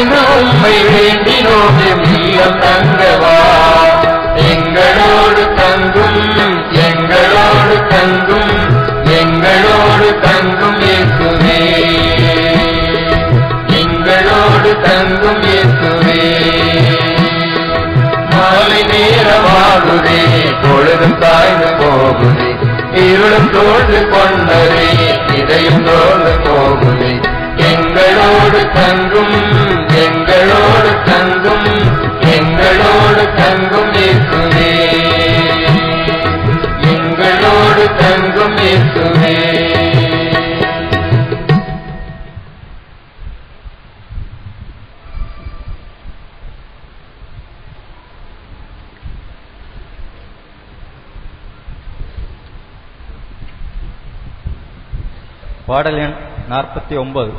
என்று உம்மை வேண்டினோம் எம் இல்லம் தங்கவா எங்களோடு தங்கும் எங்களோடு தங்கும் எங்களோடு தங்கும் இயேசுவே எங்களோடு தங்கும் இயேசுவே மாலை நேரமாகுதே பொழுதும் தாய்ந்து போகுதே இருளும் தோழ்ந்து கொண்டதே இதையும் தோழ்ந்து போகுதே எங்களோடு தங்கும் எங்களோடு தங்கும் எங்களோடு தங்கும் இயேசுவே எங்களோடு தங்கும் இயேசுவே பாடல் எண் நாற்பத்தி ஒன்பது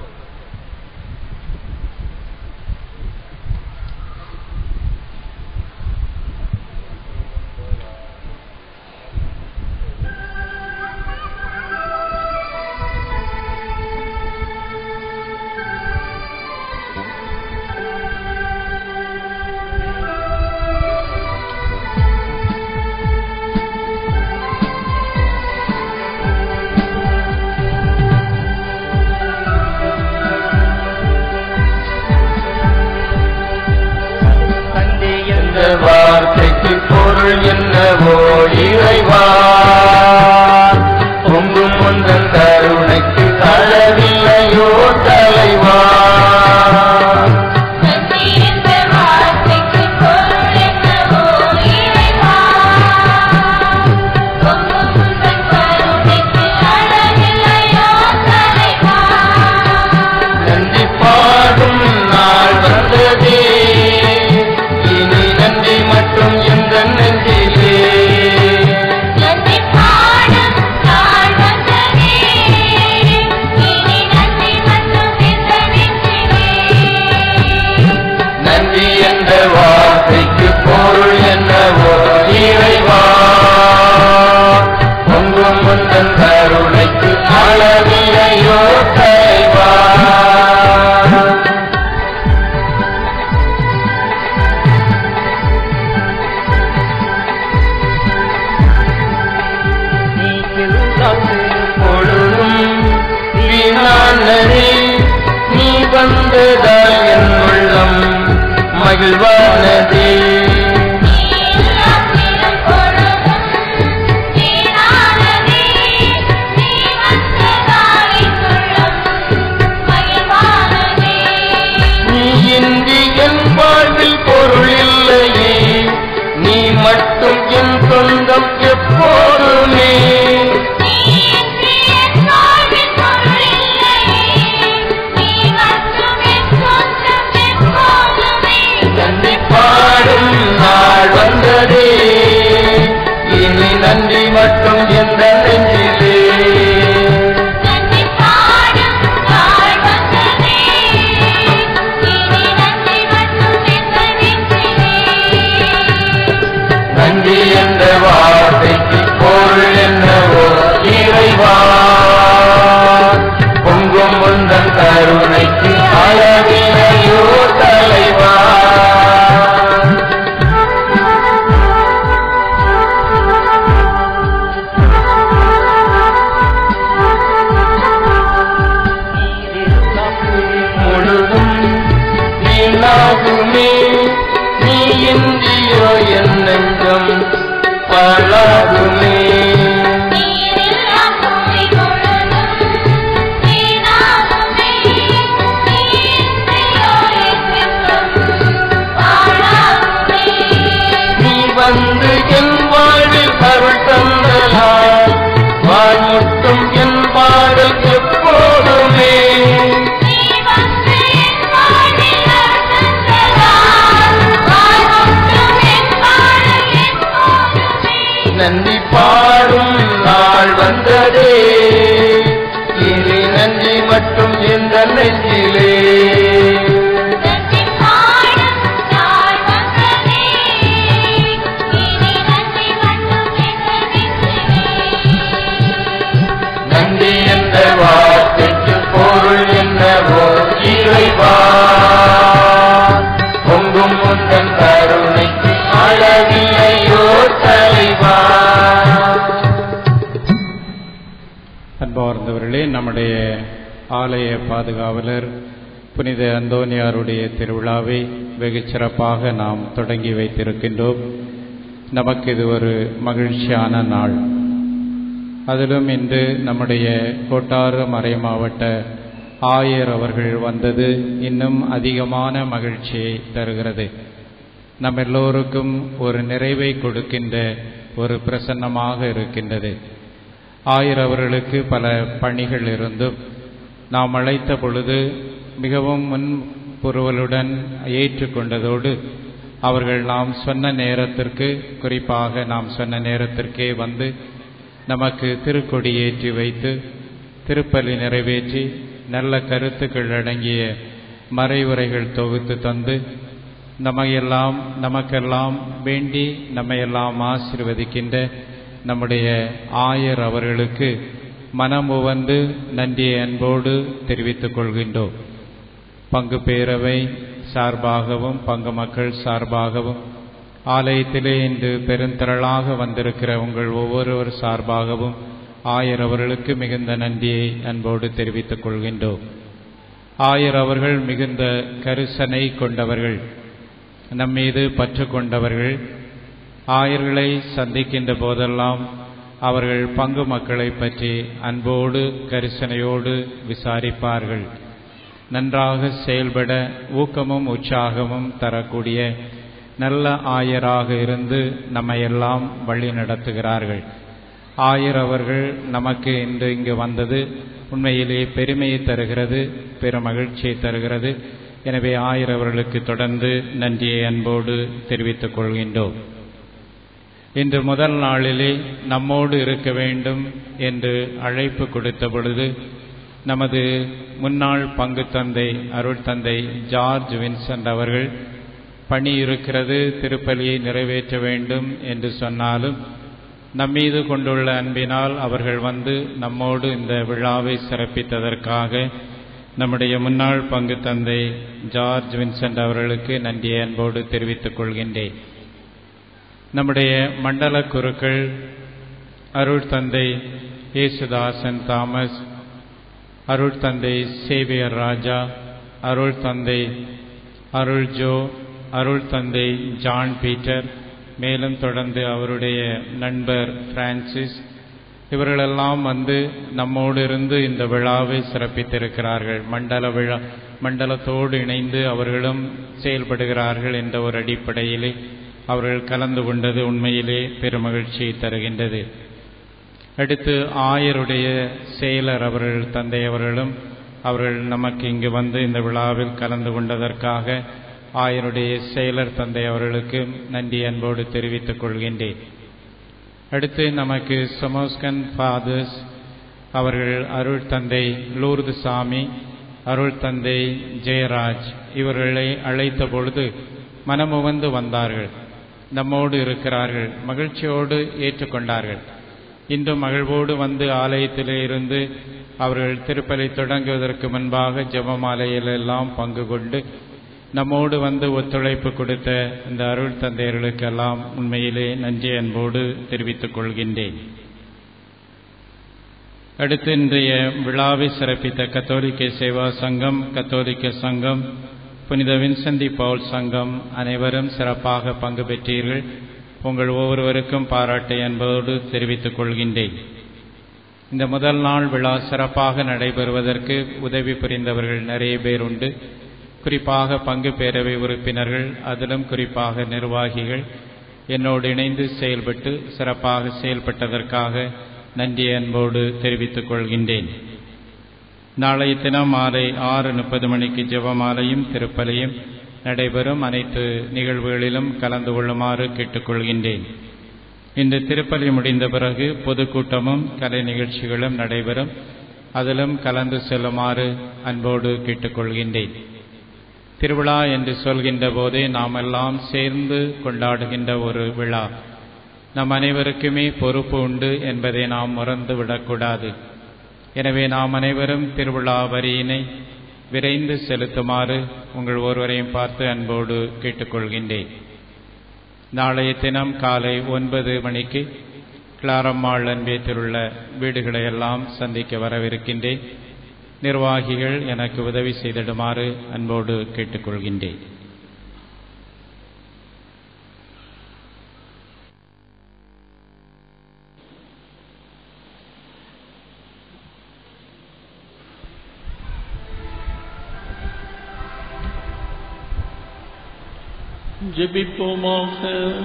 தந்தை என்ற வார்த்தைக்கு பொருள் என்னவோ இறைவா பொங்கும் முந்தன் கருணைக்கு அளவில்லையோ தலைவா நன்றி என்ற வார்த்தைக்கு பொருள் என்னவோ இறைவா பொங்கும் உந்தன் கருணைக்கு அளவில்லையோ தலைவா நன்றி பாடும் நாள் வந்ததே இனி நன்றி மற்றும் எந்த நெஞ்சிலே நன்றி பாடும் நாள் வந்ததே இனி நன்றி மட்டும் எந்த நெஞ்சிலே நன்றி என்ற வார்த்தைக்கு பொருள் என்னவோ இறைவா பொங்கும் முந்தன் கருணைக்கு அளவில்லையோ தலைவா நீ எல்லாத்து பொழுதும் வீணானதே நீ வந்ததால் என் உள்ளம் மகிழ்வானதே நீலாம் நிலம் பொழுதும் வீணானதே நீ வந்ததால் என் உள்ளம் மகிழ்வானதே நீ இன்றி என் வாழ்வில் பொருள் இல்லையே நீ மட்டும் என் சொந்தம் எப்போதுமே நீ இன்றி என் வாழ்வில் பொருள் இல்லையே நீ மட்டும் என் சொந்தம் எப்போதுமே நன்றி பாடும் நாள் வந்ததே இனி நன்றி மட்டும் எந்த நெஞ்சிலே நன்றி பாடும் நாள் வந்ததே இனி நன்றி மட்டும் எந்த நெஞ்சிலே நன்றி என்ற வார்த்தைக்கு பொருள் என்னவோ இறைவா பொங்கும் முந்தன் கருணைக்கு அளவிலையோ தலைவா முழுதும் வீணாகுமே நீ இன்றியோ என் நெஞ்சம் பாழாகுமே நீரெல்லாம் பூமி முழுதும் வீணாகுமே நீன்றியோ என் நெஞ்சம் பாழாகுமே நீ வந்து என் வாழ்வில் அருள் தந்தலால் வாழ்முட்டும் என் பாடல் எப்போதுமே நீ வந்து என் வாழ்வில் அருள் வாழ்வொன்றும் என் பாடல் எப்போதுமே நன்றி பாடும் நாள் வந்ததே இனி நன்றி மட்டும் எந்த நெஞ்சிலே நன்றி பாடும் நாள் வந்ததே இனி நன்றி மட்டும் எந்த நெஞ்சிலே நன்றி என்ற வார்த்தைக்கு பொருள் என்னவோ இறைவா நம்முடைய ஆலய பாதுகாவலர் புனித அந்தோனியாருடைய திருவிழாவை வெகு சிறப்பாக நாம் தொடங்கி வைத்திருக்கின்றோம் நமக்கு இது ஒரு மகிழ்ச்சியான நாள் அதிலும் இன்று நம்முடைய கோட்டாறு மறை மாவட்ட ஆயர் அவர்கள் வந்தது இன்னும் அதிகமான மகிழ்ச்சியை தருகிறது நம் எல்லோருக்கும் ஒரு நிறைவை கொடுக்கின்ற ஒரு பிரசன்னமாக இருக்கின்றது ஆயர் அவர்களுக்கு பல பணிகள் இருந்தும் நாம் அழைத்த பொழுது மிகவும் முன்புறுவலுடன் ஏற்றுக்கொண்டதோடு அவர்கள் நாம் சொன்ன நேரத்திற்கு குறிப்பாக நாம் சொன்ன நேரத்திற்கே வந்து நமக்கு திருக்கொடி ஏற்றி வைத்து திருப்பலி நிறைவேற்றி நல்ல கருத்துக்கள் அடங்கிய மறைவுரைகள் தொகுத்து தந்து நம்மையெல்லாம் நமக்கெல்லாம் வேண்டி நம்மையெல்லாம் ஆசீர்வதிக்கின்ற நம்முடைய ஆயர் அவர்களுக்கு மனமுவந்து நன்றியை அன்போடு தெரிவித்துக் கொள்கின்றோம் பங்கு பேரவை சார்பாகவும் பங்கு மக்கள் சார்பாகவும் ஆலயத்திலே இன்று பெருந்திரளாக வந்திருக்கிற உங்கள் ஒவ்வொருவர் சார்பாகவும் ஆயர் அவர்களுக்கு மிகுந்த நன்றியை அன்போடு தெரிவித்துக் கொள்கின்றோம் ஆயர் அவர்கள் மிகுந்த கருசனை கொண்டவர்கள் நம்மீது பற்று கொண்டவர்கள் ஆயர்களை சந்திக்கின்ற போதெல்லாம் அவர்கள் பங்கு மக்களை பற்றி அன்போடு கரிசனையோடு விசாரிப்பார்கள் நன்றாக செயல்பட ஊக்கமும் உற்சாகமும் தரக்கூடிய நல்ல ஆயராக இருந்து நம்மையெல்லாம் வழி நடத்துகிறார்கள் ஆயர் அவர்கள் நமக்கு இன்று இங்கு வந்தது உண்மையிலே பெருமையை தருகிறது பெருமகிழ்ச்சியை தருகிறது எனவே ஆயர் அவர்களுக்கு தொடர்ந்து நன்றியை அன்போடு தெரிவித்துக் கொள்கின்றோம் இன்று முதல் நாளிலே நம்மோடு இருக்க வேண்டும் என்று அழைப்பு கொடுத்த பொழுது நமது முன்னாள் பங்கு தந்தை அருள் தந்தை ஜார்ஜ் வின்சென்ட் அவர்கள் பணி இருக்கிறது திருப்பலியை நிறைவேற்ற வேண்டும் என்று சொன்னாலும் நம்மீது கொண்டுள்ள அன்பினால் அவர்கள் வந்து நம்மோடு இந்த விழாவை சிறப்பித்ததற்காக நம்முடைய முன்னாள் பங்கு தந்தை ஜார்ஜ் வின்சென்ட் அவர்களுக்கு நன்றியை அன்போடு தெரிவித்துக் கொள்கின்றேன் நம்முடைய மண்டல குருக்கள் அருள் தந்தை இயேசுதாசன் தாமஸ் அருள் தந்தை சேவியர் ராஜா அருள் தந்தை அருள் ஜோ அருள் தந்தை ஜான் பீட்டர் மேலும் தொடர்ந்து அவருடைய நண்பர் பிரான்சிஸ் இவர்களெல்லாம் வந்து நம்மோடு இருந்து இந்த விழாவை சிறப்பித்திருக்கிறார்கள் மண்டல விழா மண்டலத்தோடு இணைந்து அவர்களும் செயல்படுகிறார்கள் என்ற ஒரு அடிப்படையிலே அவர்கள் கலந்து கொண்டது உண்மையிலே பெருமகிழ்ச்சியை தருகின்றது அடுத்து ஆயருடைய செயலர் அவர்கள் தந்தை அவர்களும் அவர்கள் நமக்கு இங்கு வந்து இந்த விழாவில் கலந்து கொண்டதற்காக ஆயருடைய செயலர் தந்தை அவர்களுக்கு நன்றி அன்போடு தெரிவித்துக் கொள்கின்றேன் அடுத்து நமக்கு சமோஸ்கன் ஃபாதர்ஸ் அவர்கள் அருள் தந்தை லூர்து சாமி அருள் தந்தை ஜெயராஜ் இவர்களை அழைத்த பொழுது மனமுவந்து வந்தார்கள் நம்மோடு இருக்கிறார்கள் மகிழ்ச்சியோடு ஏற்றுக்கொண்டார்கள் இன்று மகிழ்வோடு வந்து ஆலயத்திலே இருந்து அவர்கள் திருப்பலி தொடங்குவதற்கு முன்பாக ஜெபமாலையிலெல்லாம் பங்கு கொண்டு நம்மோடு வந்து ஒத்துழைப்பு கொடுத்த இந்த அருள் தந்தையர்களுக்கெல்லாம் உண்மையிலே நன்றி அன்போடு தெரிவித்துக் கொள்கின்றேன் அடுத்து இன்றைய விழாவை சிறப்பித்த கத்தோலிக்க சேவா சங்கம் கத்தோலிக்க சங்கம் புனித வின்சந்தி பவுல் சங்கம் அனைவரும் சிறப்பாக பங்கு பெற்றீர்கள் உங்கள் ஒவ்வொருவருக்கும் பாராட்டை அன்போடு தெரிவித்துக் கொள்கின்றேன் இந்த முதல் நாள் விழா சிறப்பாக நடைபெறுவதற்கு உதவி புரிந்தவர்கள் நிறைய பேர் உண்டு குறிப்பாக பங்கு பேரவை உறுப்பினர்கள் அதிலும் குறிப்பாக நிர்வாகிகள் என்னோடு இணைந்து செயல்பட்டு சிறப்பாக செயல்பட்டதற்காக நன்றி அன்போடு தெரிவித்துக் கொள்கின்றேன் நாளைய தினம் மாலை ஆறு முப்பது மணிக்கு ஜெபமாலையும் திருப்பலியும் நடைபெறும் அனைத்து நிகழ்வுகளிலும் கலந்து கொள்ளுமாறு கேட்டுக்கொள்கின்றேன் இன்று திருப்பலி முடிந்த பிறகு பொதுக்கூட்டமும் கலை நிகழ்ச்சிகளும் நடைபெறும் அதிலும் கலந்து செல்லுமாறு அன்போடு கேட்டுக்கொள்கின்றேன் திருவிழா என்று சொல்கின்ற போதே நாம் எல்லாம் சேர்ந்து கொண்டாடுகின்ற ஒரு விழா நம் அனைவருக்குமே பொறுப்பு உண்டு என்பதை நாம் மறந்து விடக்கூடாது எனவே நாம் அனைவரும் திருவிழா வரியினை விரைந்து செலுத்துமாறு உங்கள் ஒருவரையும் பார்த்து அன்போடு கேட்டுக்கொள்கின்றேன் நாளைய தினம் காலை ஒன்பது மணிக்கு கிளாரம்மாள் அன்பியத்தில் உள்ள வீடுகளை எல்லாம் சந்திக்க வரவிருக்கின்றேன் நிர்வாகிகள் எனக்கு உதவி செய்திடுமாறு அன்போடு கேட்டுக்கொள்கின்றேன் ஜெபிப்போமாக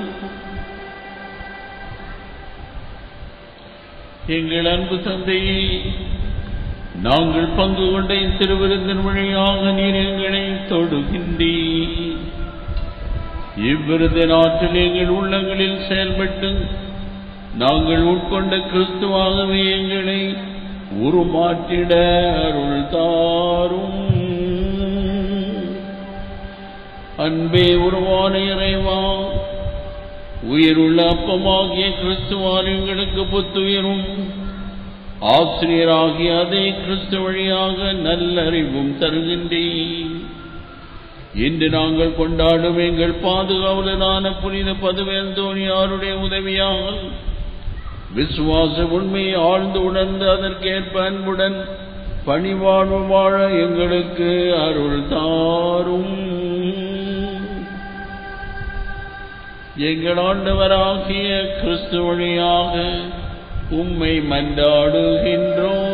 எங்கள் அன்பு தந்தையே நாங்கள் பங்கு கொண்ட இத்திருவிருந்தின் வழியாக நீர் எங்களை தொடுகின்றீர் இவ்விருதின் ஆற்றல் எங்கள் உள்ளங்களில் செயல்பட்டு நாங்கள் உட்கொண்ட கிறிஸ்துவாகவே எங்களை உருமாற்றிட அருள் தாரும் அன்பே உருவான இறைவா உயிருள்ள அப்பமாகிய கிறிஸ்துவால் எங்களுக்கு புத்துயிரும் ஆசிரியராகிய அதே கிறிஸ்து வழியாக நல்லறிவும் தருகின்றேன் இன்று நாங்கள் கொண்டாடும் எங்கள் பாதுகாவலரான புனித பதுவேந்தோனியாருடைய உதவியாக விசுவாச உண்மையை ஆழ்ந்து உணர்ந்து அதற்கேற்ப அன்புடன் பணிவாழ்வு வாழ எங்களுக்கு அருள் தாரும் எங்கள் ஆண்டவராகிய கிறிஸ்து வழியாக உம்மை மன்றாடுகின்றோம்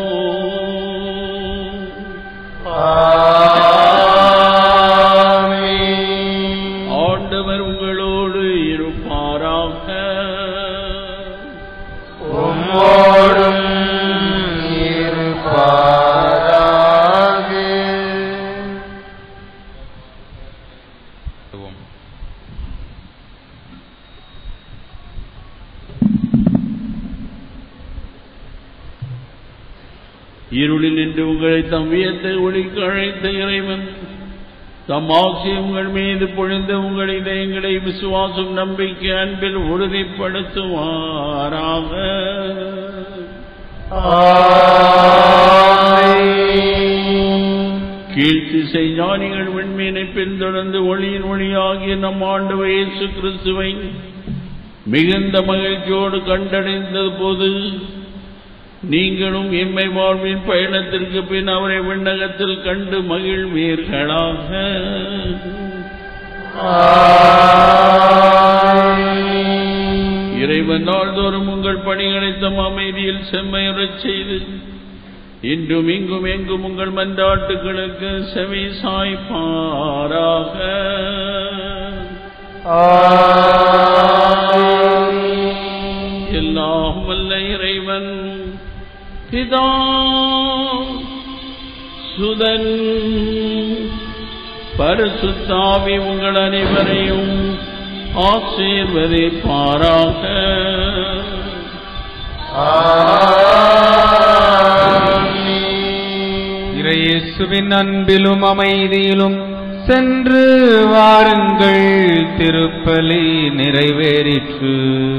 ஆண்டவர் உங்களோடு இருப்பாராக உம்மோடும் இருப்பாராக இருளில் நின்று உங்களை தம் வியத்தை ஒளிக்கு அழைத்த இறைவன் தம் ஆசி உங்கள் மீது பொழிந்த உங்கள் இதயங்களை விசுவாசம் நம்பிக்கை அன்பில் உறுதிப்படுத்துவாராக கீழ்த்திசை ஞானிகள் விண்மீனை பின்தொடர்ந்து ஒளியின் ஒளியாகிய நம் ஆண்டு இயேசு கிறிஸ்துவை மிகுந்த மகிழ்ச்சியோடு கண்டடைந்த போது நீங்களும் எம்மை வாழ்வின் பயணத்திற்கு பின் அவரை விண்ணகத்தில் கண்டு மகிழ்வீர்களாக இறைவன் நாள்தோறும் உங்கள் பணிகளை தம் அமைதியில் செம்மையுறச் செய்து இன்றும் இங்கும் எங்கும் உங்கள் மன்றாட்டுகளுக்கு செவி சாய்ப்பாராக எல்லாம் வல்ல இறைவன் பிதா சுதன் பரிசுத்தாவி உங்கள் அனைவரையும் ஆசீர்வதிப்பாராக இறையேசுவின் அன்பிலும் அமைதியிலும் சென்று வாருங்கள் திருப்பலி நிறைவேறிற்று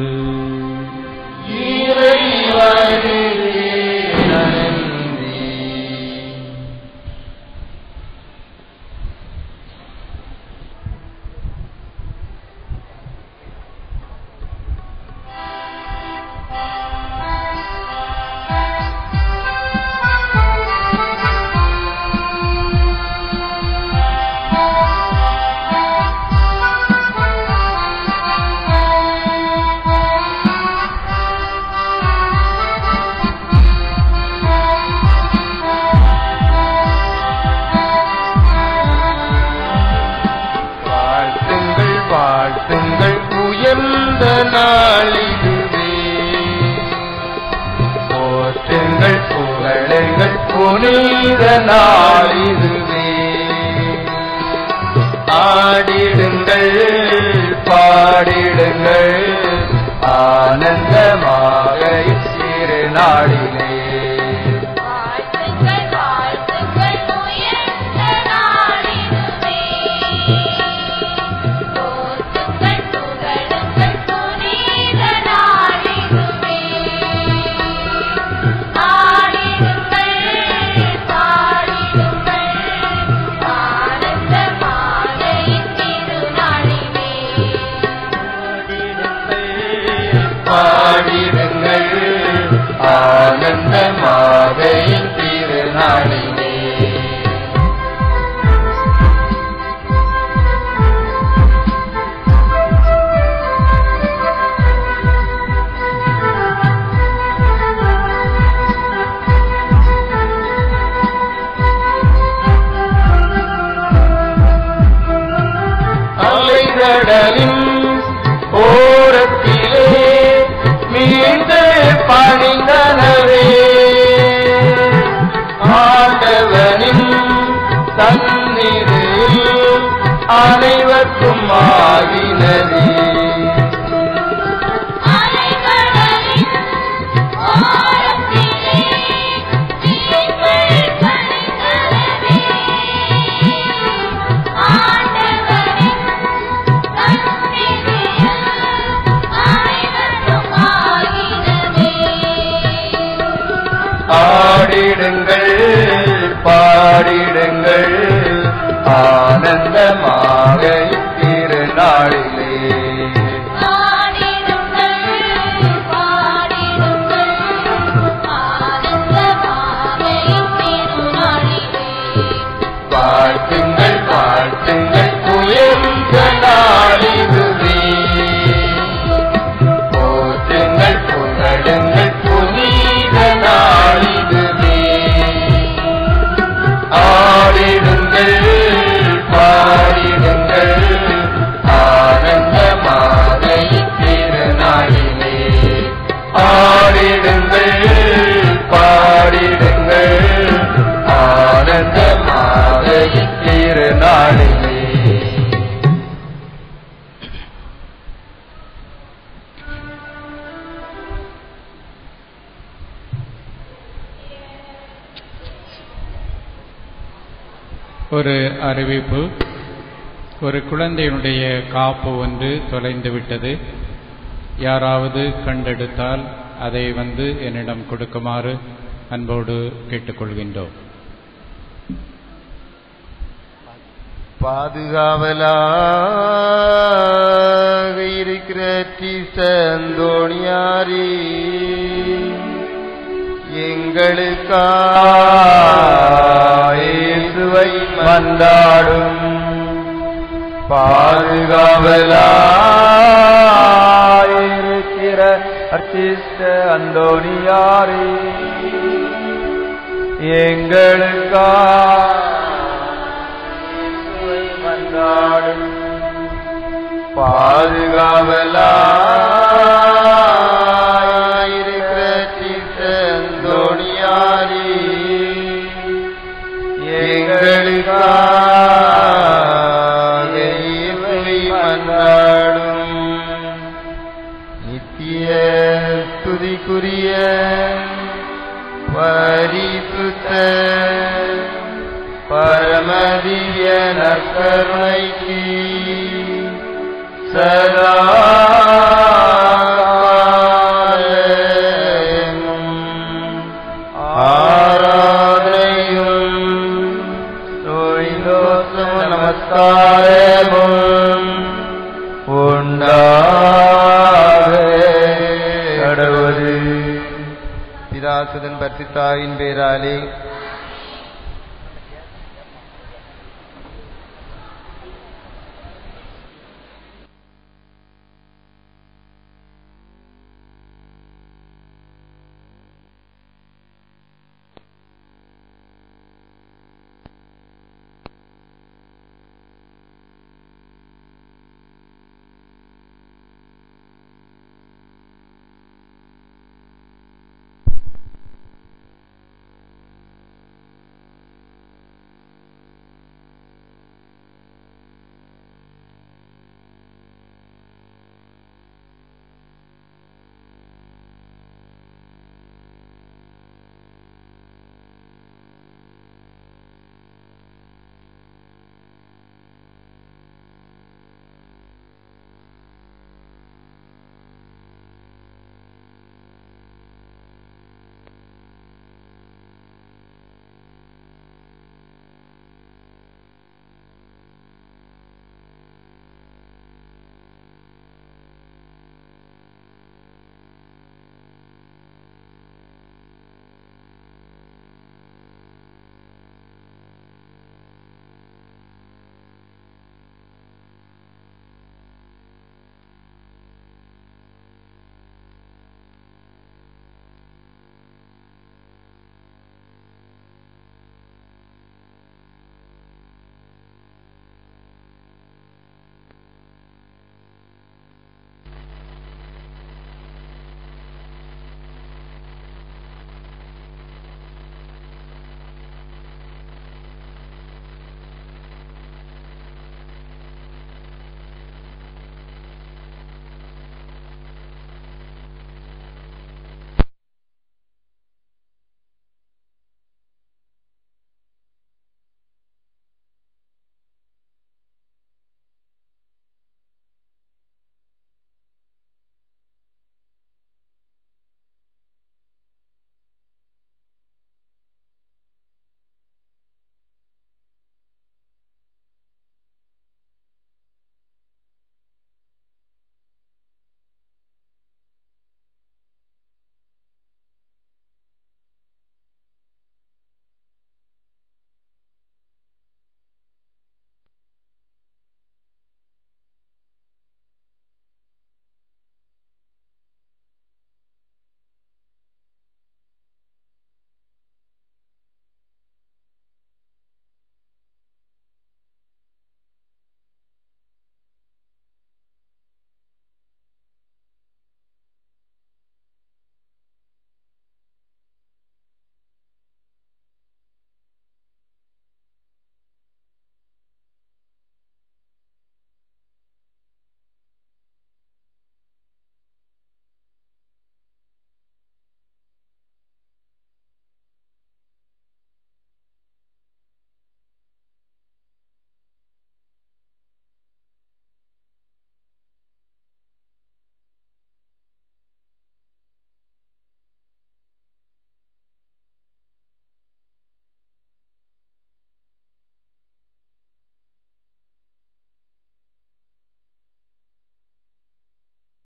வாழ்த்துங்கள் வாழ்த்துங்கள் உயர்ந்த நாளிதுவே போற்றுங்கள் புகழுங்கள் புனித நாளிதுவே ஆடிடுங்கள் பாடிடுங்கள் ஆனந்தமாக இத்திருநாளிலே வாழ்த்துங்கள் வாழ்த்துங்கள் உயர்ந்த நாளிதுவே போற்றுங்கள் புகழுங்கள் புனித நாளிதுவே ஆடிடுங்கள் பாடிடுங்கள் ஆனந்தமாக இத்திருநாளிலே பாடிடுங்கள் அலைகடலின் ஓரத்திலே மீண்டு பணிந்தனவே ஆண்டவனின் சந்நிதியில் அனைவருக்கும் ஆகினதே அலைகடலின் ஓரத்திலே நீங்கள் பணிந்தனவே ஆண்டவரின் சந்நிதியில் அனைவருக்கும் ஆகினதே ஆடிடுங்கள் பாடிடுங்கள் ஆனந்தமாக திருநாளிலே பாடிடுங்கள் பாடிடுங்கள் ஆனந்தமாக இத்திருநாளிலே வாழ்த்துங்கள் வாழ்த்துங்கள் உயர்ந்த நாளிதுவே போற்றுங்கள் புகழுங்கள் புனித நாளிதுவே ஆடிடுங்கள் பாடிடுங்கள் ஆனந்தமாக திருநாளிலே ஆடிடுங்கள் பாடிடுங்கள் ஆனந்தமாக திருநாளிலே ஒரு அறிவிப்பு ஒரு குழந்தையினுடைய காப்பு ஒன்று தொலைந்து விட்டது யாராவது கண்டெடுத்தால் அதை வந்து என்னிடம் கொடுக்குமாறு அன்போடு கேட்டுக்கொள்கின்றோம் பாதுகாவலாக இருக்கிற சந்தோணியாரி எங்களுக்காய் மந்தாடும் பாதுகாவலாயிருக்கிற அர்ச்சிஷ்ட அந்தோணியாரி எங்களுக்காய் வந்தாடும் பாதுகாவலாயிருக்கிற சித்தந்தோணியாரி எங்களுக்காக இவை மன்றாடும் நித்திய துதிக்குரிய பரிசுத்த பரமதிய நற்கருணைக்கு சதா ஆராதனையும் சோழிதோஷம் நமஸ்காரமும் உண்டாக கடவுது பிதாசுதன் பரிசுத்தாவின் பேராலே